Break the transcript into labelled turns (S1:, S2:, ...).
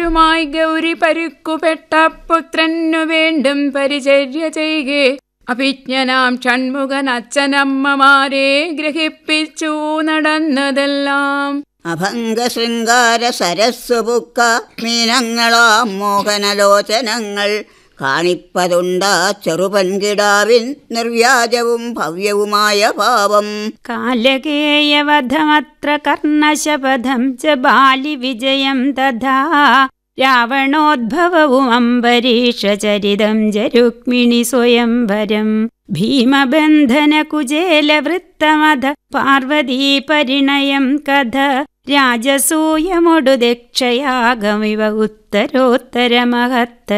S1: പുത്രനുമായി ഗൗരി പരുക്കുപെട്ട പുത്രനു വേണ്ടും പരിചര്യ ചെയ്കെ അഭിജ്ഞനാം ഷൺമുഖൻ അച്ഛനമ്മമാരെ ഗ്രഹിപ്പിച്ചു നടന്നതെല്ലാം
S2: അഭംഗ ശൃംഗാര സരസ്സുപുക്ക മീനങ്ങളാം മോഹനലോചനങ്ങൾ കാണിപ്പതുണ്ടാ ചെറുപൻകിടാവിൻ നിർവ്യാജവും ഭവ്യവുമായ ഭാവം
S3: കാലകേയവധമത്ര കർണശപഥം ച ബാലിവിജയം തഥാ രാവണോദ്ഭവവും അംബരീഷചരിതം ജരുക്മിണി സ്വയംവരം ഭീമബന്ധനകുചേലവൃത്തമധ പാർവതീ പരിണയം കഥ രാജസൂയമൊടു ദക്ഷയാഗമിവ ഉത്തരോത്തരമഹത്ത